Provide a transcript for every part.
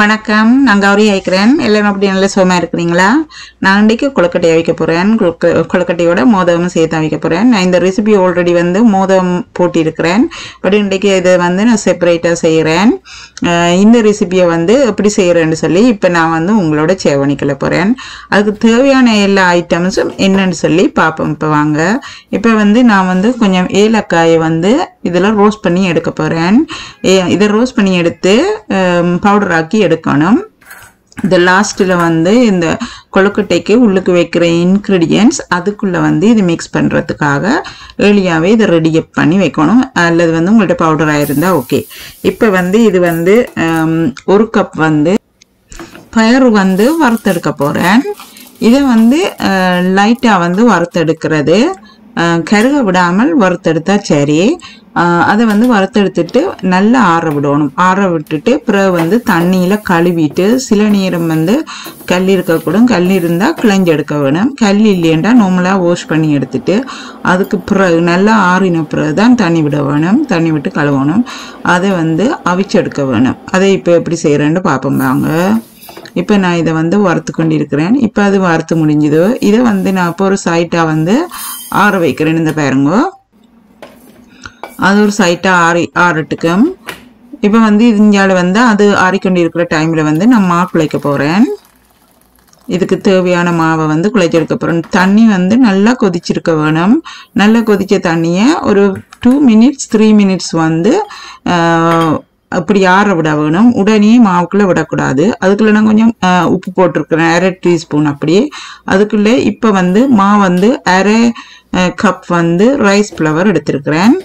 வணக்கம் நான் கௌரி அழைக்கிறேன் எல்லாரும் அப்படி நல்ல சுகமாக இருக்கிறீங்களா நான் இன்றைக்கு கொழுக்கட்டை அவிக்க போகிறேன் கொழுக்கட்டையோட மோதகமும் சேர்த்து அவிக்க போகிறேன் நான் இந்த ரெசிபி ஆல்ரெடி வந்து மோதகம் போட்டிருக்கிறேன் பட் இன்றைக்கு இதை வந்து நான் செப்பரேட்டாக செய்கிறேன் அஹ் இந்த ரெசிபியை வந்து எப்படி செய்கிறேன்னு சொல்லி இப்போ நான் வந்து உங்களோட சேவணிக்கல போகிறேன் அதுக்கு தேவையான எல்லா ஐட்டம்ஸும் என்னன்னு சொல்லி பார்ப்போம் இப்போ வாங்க இப்போ வந்து நான் வந்து கொஞ்சம் ஏலக்காயை வந்து இதில் ரோஸ்ட் பண்ணி எடுக்க போகிறேன் இதை ரோஸ்ட் பண்ணி எடுத்து பவுடர் ஆக்கி எடுக்கணும் இந்த லாஸ்ட்டில் வந்து இந்த கொழுக்கட்டைக்கு உள்ளுக்கு வைக்கிற இன்க்ரீடியன்ட்ஸ் அதுக்குள்ளே வந்து இது மிக்ஸ் பண்ணுறதுக்காக ஏர்லியாகவே இதை ரெடி பண்ணி வைக்கணும் அல்லது வந்து உங்கள்கிட்ட பவுடராக இருந்தால் ஓகே இப்போ வந்து இது வந்து ஹம், ஒரு கப் வந்து பயறு வந்து வறுத்தெடுக்க போகிறேன் இதை வந்து லைட்டாக வந்து வறுத்தெடுக்கிறது அஹ், கருக விடாமல் வறுத்தெடுத்தா சரி அஹ், அதை வந்து வறுத்தெடுத்துட்டு நல்லா ஆற விடணும் ஆற விட்டுட்டு பிறகு வந்து தண்ணியில் கழுவிட்டு சில நேரம் வந்து கல் இருக்கக்கூடும் கல் இருந்தால் கிளஞ்சி எடுக்க வேணும் கல் இல்லையண்டா நார்மலாக வாஷ் பண்ணி எடுத்துட்டு அதுக்கு பிறகு நல்லா ஆறின பிறகு தான் தண்ணி விட வேணும் தண்ணி விட்டு கழுவணும் அதை வந்து அவிச்செடுக்க வேணும் அதை இப்போ எப்படி செய்கிறேன்னு பார்ப்போம் வாங்க இப்போ நான் இதை வந்து வறுத்து கொண்டிருக்கிறேன் இப்போ அது வறுத்து முடிஞ்சுது இதை வந்து நான் இப்போ ஒரு சைட்டாக வந்து ஆற வைக்கிறேன் இந்த பாருங்க அது ஒரு சைட்டாக ஆறி ஆறட்டுக்கும் இப்போ வந்து இந்தியாவில் வந்து அது ஆறிக்கொண்டிருக்கிற டைமில் வந்து நான் மா குழைக்க போகிறேன் இதுக்கு தேவையான மாவை வந்து குழைச்செடுக்க போகிறேன் தண்ணி வந்து நல்லா கொதிச்சிருக்க வேணும் நல்லா கொதிச்ச தண்ணியை ஒரு டூ மினிட்ஸ் த்ரீ மினிட்ஸ் வந்து ஆஹ், அப்படி ஆற விட வேணும் உடனே மாவுக்குள்ளே விடக்கூடாது அதுக்குள்ளே நான் கொஞ்சம் ஆஹ், உப்பு போட்டிருக்கிறேன் அரை டீஸ்பூன் அப்படி அதுக்குள்ளே இப்போ வந்து மா வந்து அரை கப் வந்து ரைஸ் ஃப்ளவர் எடுத்திருக்கிறேன்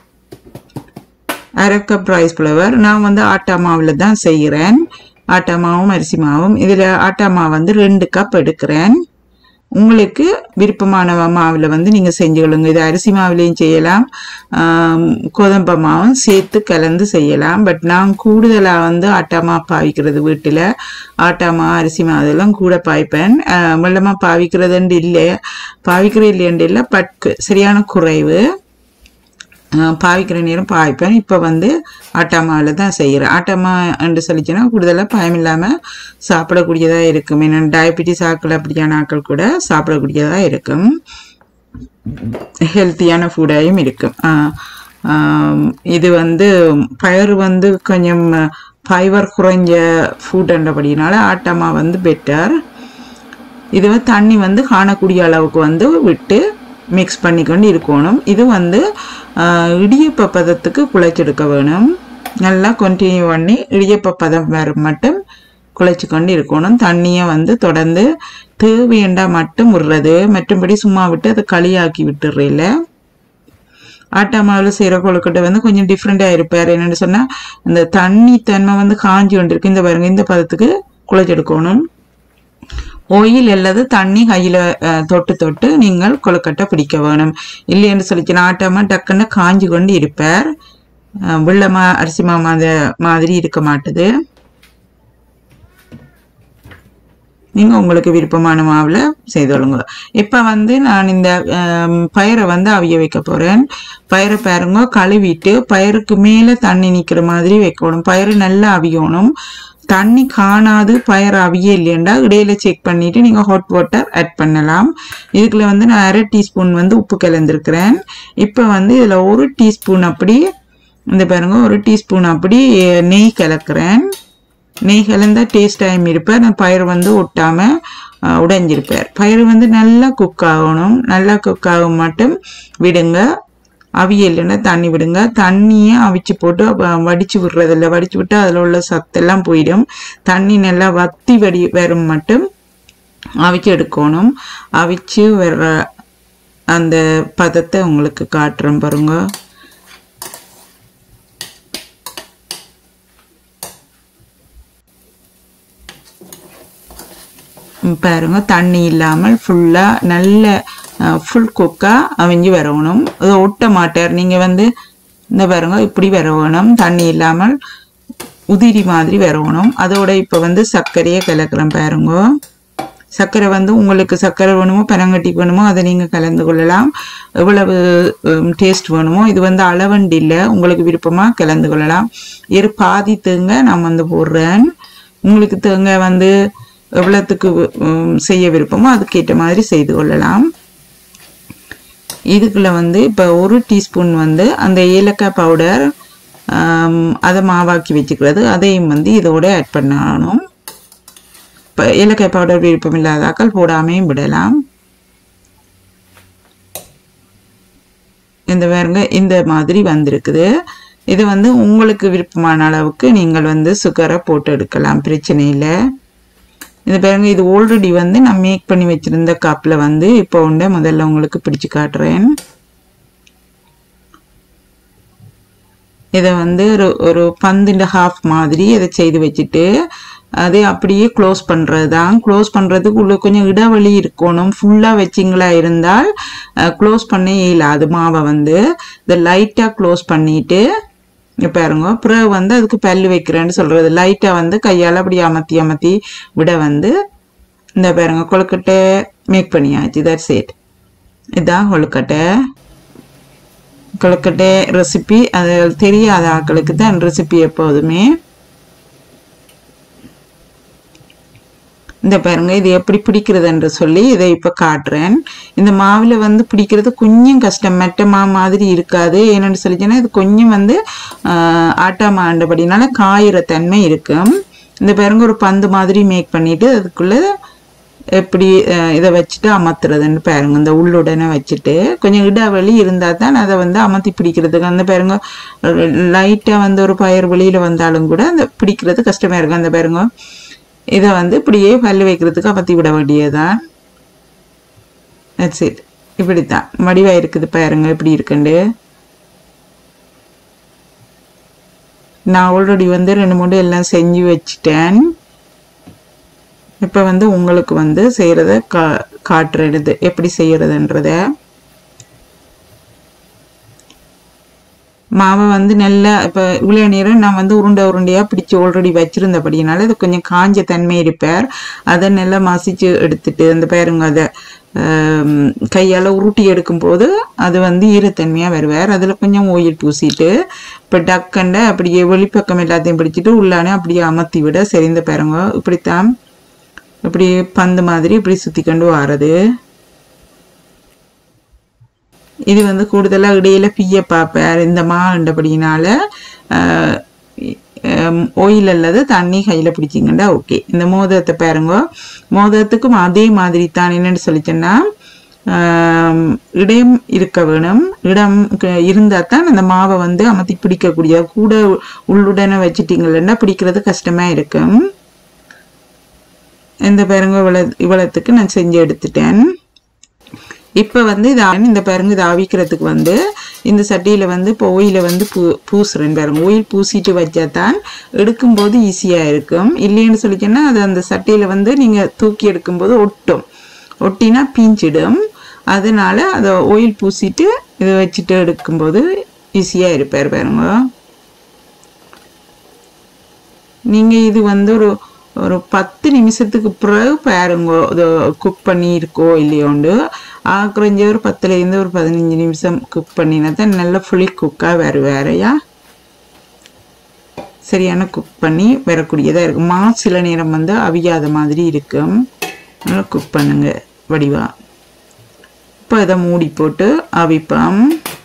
அரை கப் ரைஸ் ஃப்ளவர் நான் வந்து ஆட்டா மாவில் தான் செய்கிறேன் ஆட்டா மாவும் அரிசி மாவும் இதில் ஆட்டா மாவு வந்து ரெண்டு கப் எடுக்கிறேன் உங்களுக்கு விருப்பமான மாவில் வந்து நீங்கள் செஞ்சுக்கொள்ளுங்க இது அரிசி மாவுலேயும் செய்யலாம் ஆம், கோதம்பை மாவும் சேர்த்து கலந்து செய்யலாம் பட் நான் கூடுதலாக வந்து ஆட்டா மா பாவிக்கிறது வீட்டில் ஆட்டா மா அரிசி மா அதெல்லாம் கூட பாய்ப்பேன் வெள்ளமாக பாவிக்கிறதுண்டு இல்லை பாவிக்கிறது இல்லையண்டு இல்லை பட் சரியான குறைவு அஹ் பாவிக்கிற நேரம் பாவிப்பேன் இப்போ வந்து ஆட்டா மாவில் தான் செய்கிறேன் ஆட்டா மா என்று சொல்லிச்சுன்னா கூடுதலாக பயம் இல்லாமல் சாப்பிடக்கூடியதாக இருக்கும் ஏன்னா டயபிட்டிஸ் ஆக்கள் அப்படியான ஆட்கள் கூட சாப்பிடக்கூடியதாக இருக்கும் ஹெல்த்தியான ஃபுட்டாயும் இருக்கும் ஆஹ் ஆம், இது வந்து பயறு வந்து கொஞ்சம் ஃபைபர் குறைஞ்ச ஃபுட்ன்றபடினால ஆட்டமா வந்து பெட்டர் இதுவே தண்ணி வந்து காணக்கூடிய அளவுக்கு வந்து விட்டு மிக்ஸ் பண்ணிக்கொண்டு இருக்கணும் இது வந்து ஆஹ், இடியப்ப பதத்துக்கு குழைச்செடுக்க வேணும் நல்லா கண்டினியூ பண்ணி இடியப்ப பதம் வர மட்டும் குழைச்சி கொண்டு இருக்கணும் தண்ணியை வந்து தொடர்ந்து தேவையண்டா மட்டும் விடுறது மற்றும்படி சும்மா விட்டு அதை களியாக்கி விட்டுறல ஆட்டா மாவில் செய்கிற கொழுக்கட்டை வந்து கொஞ்சம் டிஃப்ரெண்ட்டாக இருப்பார் என்னென்னு சொன்னால் அந்த தண்ணி தன்மை வந்து காஞ்சி கொண்டிருக்கு இந்த பாருங்க இந்த பதத்துக்கு குழைச்செடுக்கணும் ஆயில் அல்லது தண்ணி கையில் தொட்டு தொட்டு நீங்கள் கொழுக்கட்டை பிடிக்க வேணும் இல்லைன்னு சொல்லிச்சு ஆட்டாம டக்குன்னு காஞ்சி கொண்டு இருப்பார் அஹ் வெள்ளமா அரிசி மா மாத- மாதிரி இருக்க மாட்டுது நீங்கள் உங்களுக்கு விருப்பமான மாவில் செய்தொள்ளுங்க இப்போ வந்து நான் இந்த ஆம், பயிரை வந்து அவிய வைக்க போகிறேன் பயிரை பாருங்க கழுவிட்டு பயிருக்கு மேலே தண்ணி நிற்கிற மாதிரி வைக்கணும் பயிறு நல்லா அவியணும் தண்ணி காணாது பயிர் அவிய இல்லையண்டா இடையில செக் பண்ணிட்டு நீங்கள் ஹாட் வாட்டர் ஆட் பண்ணலாம் இதுக்குள்ள வந்து நான் அரை டீஸ்பூன் வந்து உப்பு கலந்துருக்கிறேன் இப்போ வந்து இதில் ஒரு டீஸ்பூன் அப்படி இந்த பாருங்க ஒரு டீஸ்பூன் அப்படி நெய் கலக்கிறேன் நெய் கலந்தா டேஸ்ட் டைம் இருப்பார் அந்த பயிர் வந்து ஒட்டாமல் உடைஞ்சிருப்பார் பயிர் வந்து நல்லா குக் ஆகணும் நல்லா குக் ஆகும் மட்டும் விடுங்க அவியல்னா தண்ணி விடுங்க தண்ணியை அவிச்சு போட்டு அப்ப வடிச்சு விடுறதில்ல வடிச்சு விட்டு அதில் உள்ள சத்தெல்லாம் போயிடும் தண்ணி நல்லா வத்தி வடி வரும் மட்டும் அவிச்சு எடுக்கணும் அவிச்சு வர்ற அந்த பதத்தை உங்களுக்கு காட்டுறேன் பாருங்க ம், பாருங்க தண்ணி இல்லாமல் ஃபுல்லாக நல்ல ஃபுல் குக்காக அவிஞ்சு வரணும் அது ஒட்ட மாட்டார் நீங்கள் வந்து இந்த பாருங்க இப்படி வரணும் தண்ணி இல்லாமல் உதிரி மாதிரி வரணும் அதோட இப்போ வந்து சர்க்கரையை கலக்கிறேன் பாருங்க சர்க்கரை வந்து உங்களுக்கு சர்க்கரை வேணுமோ பனங்கட்டி வேணுமோ அதை நீங்கள் கலந்து கொள்ளலாம் எவ்வளவு டேஸ்ட் வேணுமோ இது வந்து அளவண்டு இல்லை உங்களுக்கு விருப்பமாக கலந்து கொள்ளலாம் இரு பாதி தேங்க நான் வந்து போடுறேன் உங்களுக்கு தேங்காய் வந்து எவ்வளோத்துக்கு உம், செய்ய விருப்பமோ அதுக்கேற்ற மாதிரி செய்து கொள்ளலாம் இதுக்குள்ள வந்து இப்போ ஒரு டீஸ்பூன் வந்து அந்த ஏலக்காய் பவுடர் அதை மாவாக்கி வச்சுக்கிறது அதையும் வந்து இதோட ஆட் பண்ணணும் இப்போ ஏலக்காய் பவுடர் விருப்பம் இல்லாதாக்கள் போடாமையும் விடலாம் இந்த பாருங்க இந்த மாதிரி வந்திருக்குது இது வந்து உங்களுக்கு விருப்பமான அளவுக்கு நீங்கள் வந்து சுகரை போட்டு எடுக்கலாம் பிரச்சனை இல்லை இது பாருங்க இது ஆல்ரெடி வந்து நான் மேக் பண்ணி வச்சிருந்த கப்பில் வந்து இப்போ உண்ட முதல்ல உங்களுக்கு பிடிச்சு காட்டுறேன் இதை வந்து ஒரு ஒரு பந்துண்ட ஹாஃப் மாதிரி இதை செய்து வச்சுட்டு அதை அப்படியே க்ளோஸ் பண்ணுறது தான் க்ளோஸ் பண்ணுறதுக்கு உள்ள கொஞ்சம் இடைவெளி இருக்கணும் ஃபுல்லாக வச்சிங்களா இருந்தால் க்ளோஸ் பண்ண இயலாது மாவை வந்து இதை லைட்டாக க்ளோஸ் பண்ணிட்டு இங்க பாருங்க பிறகு வந்து அதுக்கு பல்லு வைக்கிறேன்னு சொல்றது லைட்டாக வந்து கையால் அப்படி அமர்த்தி அமர்த்தி விட வந்து இந்த பாருங்க கொழுக்கட்டை மேக் பண்ணியாச்சு தட்ஸ் இட் இதான் கொழுக்கட்டை கொழுக்கட்டை ரெசிபி அது தெரியாத ஆட்களுக்கு தான் ரெசிபி எப்போதுமே இந்த பாருங்க இது எப்படி பிடிக்கிறதுன்ற சொல்லி இதை இப்போ காட்டுறேன் இந்த மாவில் வந்து பிடிக்கிறது கொஞ்சம் கஷ்டம் மெட்ட மா மாதிரி இருக்காது ஏன்னு சொல்லிச்சுன்னா இது கொஞ்சம் வந்து ஆஹ், ஆட்டா மாண்டபடினால காயிற தன்மை இருக்கும் இந்த பாருங்க ஒரு பந்து மாதிரி மேக் பண்ணிட்டு அதுக்குள்ள எப்படி அஹ், இதை வச்சுட்டு அமர்த்துறதுன்னு பாருங்க இந்த உள்ளுடனே வச்சுட்டு கொஞ்சம் இடைவெளி இருந்தால் தான் அதை வந்து அமர்த்தி பிடிக்கிறதுக்கு அந்த பாருங்க லைட்டாக வந்து ஒரு பயிர் வெளியில் வந்தாலும் கூட அந்த பிடிக்கிறது கஷ்டமாக இருக்கும் அந்த பாருங்க இதை வந்து இப்படியே பல்லு வைக்கிறதுக்கு அமர்த்தி விட வேண்டியதுதான் தட்ஸ் இட் இப்படித்தான் வடிவா இருக்குது பாருங்க எப்படி இருக்குண்டு நான் ஆல்ரெடி வந்து ரெண்டு மூணு எல்லாம் செஞ்சு வச்சிட்டேன் இப்போ வந்து உங்களுக்கு வந்து செய்கிறத கா காட்டுறது எப்படி செய்கிறதுன்றத மாவை வந்து நல்லா இப்போ இவ்வளோ நேரம் நான் வந்து உருண்டை உருண்டையாக பிடிச்சி ஆல்ரெடி வச்சுருந்தபடினால இது கொஞ்சம் காஞ்ச தன்மை இருப்பார் அதை நல்லா மசிச்சு எடுத்துட்டு அந்த பாருங்க அதை கையால் உருட்டி எடுக்கும்போது அது வந்து ஈரத்தன்மையாக வருவார் அதில் கொஞ்சம் ஓயில் பூசிட்டு இப்போ டக்கண்டை அப்படியே வெளிப்பக்கம் எல்லாத்தையும் பிடிச்சிட்டு உள்ளானே அப்படியே அமர்த்தி விட சரிந்த பாருங்க இப்படித்தான் இப்படி பந்து மாதிரி இப்படி சுற்றி கொண்டு வாரது இது வந்து கூடுதலாக இடையில பிய பார்ப்பார் இந்த மாண்டபடினால ஓயில் அல்லது தண்ணி கையில் பிடிச்சிங்கண்டா ஓகே இந்த மோதிரத்தை பாருங்க மோதிரத்துக்கும் அதே மாதிரி தான் என்னன்னு சொல்லிச்சேன்னா ஆம், இடம் இருக்க வேணும் இடம் இருந்தால் தான் அந்த மாவை வந்து அமர்த்தி பிடிக்கக்கூடிய கூட உள்ளுடனே வச்சிட்டிங்கன்னா பிடிக்கிறது கஷ்டமாக இருக்கும் இந்த பாருங்க இவ்வளவு இவ்வளவுத்துக்கு நான் செஞ்சு எடுத்துட்டேன் இப்போ வந்து இது ஆ- இந்த பாருங்க இது அவிக்கிறதுக்கு வந்து இந்த சட்டியில் வந்து இப்போ ஓயில வந்து பூ பூசுறேன் பாருங்க ஓயில் பூசிட்டு வச்சா தான் எடுக்கும்போது ஈஸியாக இருக்கும் இல்லைன்னு சொல்லிச்சேன்னா அது அந்த சட்டியில் வந்து நீங்கள் தூக்கி எடுக்கும்போது ஒட்டும் ஒட்டினா பீஞ்சிடும் அதனால அதை ஓயில் பூசிட்டு இதை வச்சுட்டு எடுக்கும்போது ஈஸியாக இருப்பார் பாருங்க நீங்கள் இது வந்து ஒரு ஒரு பத்து நிமிஷத்துக்கு பிறகு பாருங்க இது குக் பண்ணி இருக்கோ இல்லையோண்டு ஆக்குறஞ்ச ஒரு பத்துலேருந்து ஒரு பதினஞ்சு நிமிஷம் குக் பண்ணினா தான் நல்லா ஃபுல்லி குக்காக வேறு வேறையா சரியான குக் பண்ணி வரக்கூடியதாக இருக்கும் மா சில நேரம் வந்து அவியாத மாதிரி இருக்கும் நல்லா குக் பண்ணுங்க வடிவா இப்போ இதை மூடி போட்டு அவிப்போம்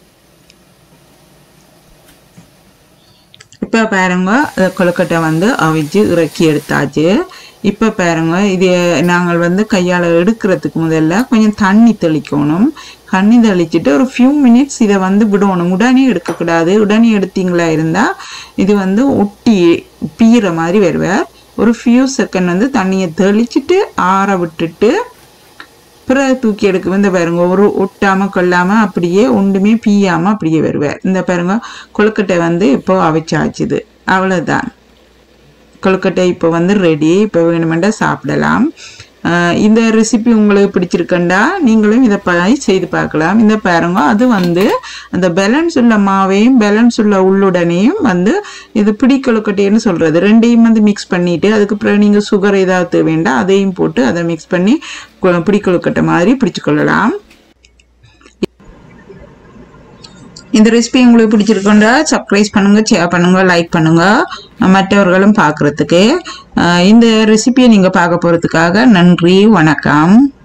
இப்போ பாருங்க இந்த கொழுக்கட்டை வந்து அவிச்சு இறக்கி எடுத்தாச்சு இப்போ பாருங்க இது நாங்கள் வந்து கையால் எடுக்கிறதுக்கு முதல்ல கொஞ்சம் தண்ணி தெளிக்கணும் தண்ணி தெளிச்சுட்டு ஒரு ஃபியூ மினிட்ஸ் இதை வந்து விடணும் உடனே எடுக்கக்கூடாது உடனே எடுத்தீங்களா இருந்தால் இது வந்து ஒட்டி பீற மாதிரி வருவார் ஒரு ஃபியூ செகண்ட் வந்து தண்ணியை தெளிச்சிட்டு ஆற விட்டுட்டு பிறகு தூக்கி எடுக்க இந்த பாருங்க ஒரு ஒட்டாம கொள்ளாம அப்படியே ஒன்றுமே பீயாம அப்படியே வருவார் இந்த பாருங்க கொழுக்கட்டை வந்து இப்போ அவிச்சாச்சுது அவ்வளவுதான் கொழுக்கட்டை இப்போ வந்து ரெடி இப்போ வேணுமெண்டா சாப்பிடலாம் ஆஹ் இந்த ரெசிபி உங்களுக்கு பிடிச்சிருக்கண்டா நீங்களும் இதை ப செய்து பார்க்கலாம் இந்த பாருங்க அது வந்து அந்த பேலன்ஸ் உள்ள மாவையும் பேலன்ஸ் உள்ள உள்ளுடனையும் வந்து இது பிடி கொழுக்கட்டைன்னு சொல்றது ரெண்டையும் வந்து மிக்ஸ் பண்ணிட்டு அதுக்கப்புறம் நீங்கள் சுகர் ஏதாவது வேண்டாம் அதையும் போட்டு அதை மிக்ஸ் பண்ணி கொ- பிடி கொழுக்கட்டை மாதிரி பிடிச்சு கொள்ளலாம் இந்த ரெசிபி உங்களுக்கு பிடிச்சிருக்கோண்டா சப்ஸ்கிரைப் பண்ணுங்க ஷேர் பண்ணுங்க லைக் பண்ணுங்க மற்றவர்களும் பார்க்குறதுக்கு இந்த ரெசிபியை நீங்கள் பார்க்க போகிறதுக்காக நன்றி வணக்கம்